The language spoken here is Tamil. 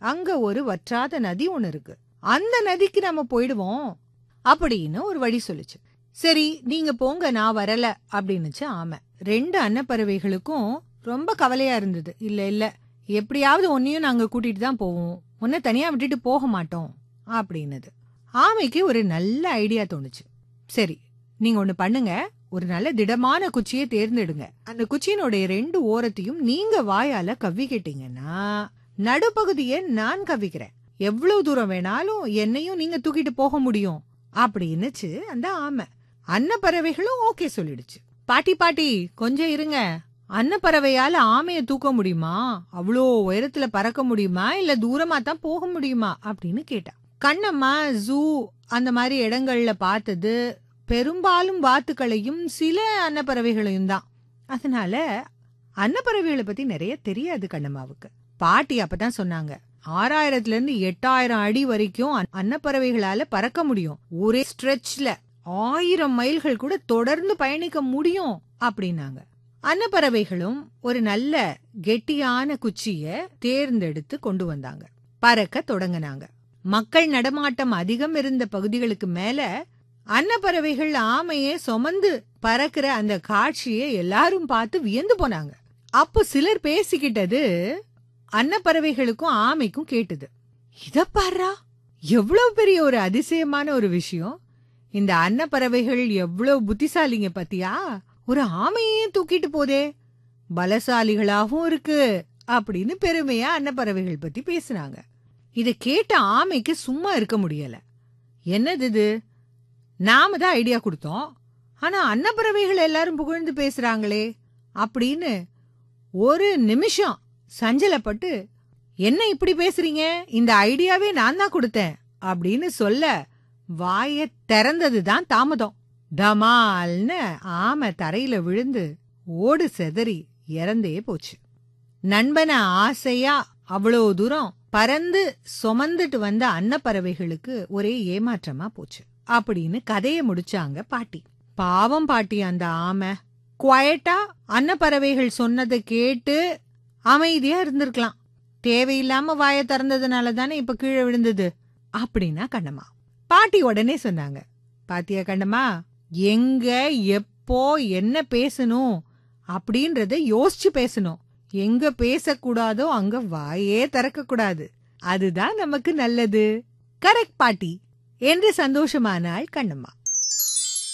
அங்க ஒரு வற்றாத நதி ஒண்ணு இருக்கு அந்த நதிக்கு நம்ம போயிடுவோம் அப்படின்னு ஒரு வழி சொல்லுச்சு சரி நீங்க போங்க நான் வரல அப்படின்னுச்சு ஆமை ரெண்டு அன்னப்பறவைகளுக்கும் ரொம்ப கவலையா இருந்தது இல்ல இல்ல எப்படியாவது உன்னையும் நாங்க கூட்டிட்டு தான் போவோம் உன்னை தனியா விட்டுட்டு போக மாட்டோம் அப்படின்னது ஆமைக்கு ஒரு நல்ல ஐடியா தோணுச்சு சரி நீங்க ஒண்ணு பண்ணுங்க ஒரு நல்ல திடமான குச்சியை தேர்ந்தெடுங்க அந்த குச்சியினுடைய ரெண்டு ஓரத்தையும் நீங்க வாயால கவ்விக்கிட்டீங்கன்னா நடுப்பகுதியை நான் கவ்விக்கிறேன் எவ்வளவு தூரம் வேணாலும் என்னையும் நீங்க தூக்கிட்டு போக முடியும் அப்படின்னுச்சு அந்த ஆமை அன்னப்பறவைகளும் ஓகே சொல்லிடுச்சு பாட்டி பாட்டி கொஞ்சம் இருங்க அன்னப்பறவையால ஆமைய தூக்க முடியுமா அவ்வளோ உயரத்துல பறக்க முடியுமா இல்ல தூரமா தான் போக முடியுமா அப்படின்னு கேட்டா கண்ணம்மா ஜூ அந்த மாதிரி இடங்கள்ல பார்த்தது பெரும்பாலும் வாத்துக்களையும் சில அன்னப்பறவைகளையும் தான் அதனால அன்னப்பறவைகளை பத்தி நிறைய தெரியாது கண்ணம்மாவுக்கு பாட்டி அப்பதான் சொன்னாங்க ஆறாயிரத்துல இருந்து எட்டாயிரம் அடி வரைக்கும் அன்- அன்னப்பறவைகளால பறக்க முடியும் ஒரே ஸ்ட்ரெச்ல ஆயிரம் மைல்கள் கூட தொடர்ந்து பயணிக்க முடியும் அப்படின்னாங்க அன்னப்பறவைகளும் ஒரு நல்ல கெட்டியான குச்சிய தேர்ந்தெடுத்து கொண்டு வந்தாங்க பறக்க தொடங்குனாங்க மக்கள் நடமாட்டம் அதிகம் இருந்த பகுதிகளுக்கு மேல அன்னப்பறவைகள் ஆமையே சுமந்து பறக்கிற அந்த காட்சியை எல்லாரும் பார்த்து வியந்து போனாங்க அப்போ சிலர் பேசிக்கிட்டது அன்னப்பறவைகளுக்கும் ஆமைக்கும் கேட்டது இத பாரா எவ்வளவு பெரிய ஒரு அதிசயமான ஒரு விஷயம் இந்த அன்னப்பறவைகள் எவ்வளவு புத்திசாலிங்க பாத்தியா ஒரு ஆமையே தூக்கிட்டு போதே பலசாலிகளாகவும் இருக்கு அப்படின்னு பெருமையா அன்னப்பறவைகள் பத்தி பேசுனாங்க இத கேட்ட ஆமைக்கு சும்மா இருக்க முடியல என்னது இது நாம தான் ஐடியா கொடுத்தோம் ஆனா அன்னப்பறவைகள் எல்லாரும் புகழ்ந்து பேசுறாங்களே அப்படின்னு ஒரு நிமிஷம் சஞ்சலப்பட்டு என்ன இப்படி பேசுறீங்க இந்த ஐடியாவே நான் தான் கொடுத்தேன் அப்படின்னு சொல்ல வாய திறந்ததுதான் தாமதம் டமால்னு ஆமை தரையில விழுந்து ஓடு செதறி இறந்தே போச்சு நண்பனை ஆசையா அவ்வளோ தூரம் பறந்து சுமந்துட்டு வந்த அன்னப்பறவைகளுக்கு ஒரே ஏமாற்றமா போச்சு அப்படின்னு கதைய முடிச்சாங்க பாட்டி பாவம் பாட்டி அந்த ஆமை குவயட்டா அன்னப்பறவைகள் சொன்னதை கேட்டு அமைதியா இருந்திருக்கலாம் தேவையில்லாம வாய திறந்ததுனால தானே இப்ப கீழே விழுந்தது அப்படின்னா கண்ணம்மா பாட்டி உடனே சொன்னாங்க பாத்தியா கண்ணம்மா எங்க எப்போ என்ன பேசணும் அப்படின்றத யோசிச்சு பேசணும் எங்க பேசக்கூடாதோ அங்க வாயே திறக்க கூடாது அதுதான் நமக்கு நல்லது கரெக்ட் பாட்டி என்று சந்தோஷமானாள் கண்ணம்மா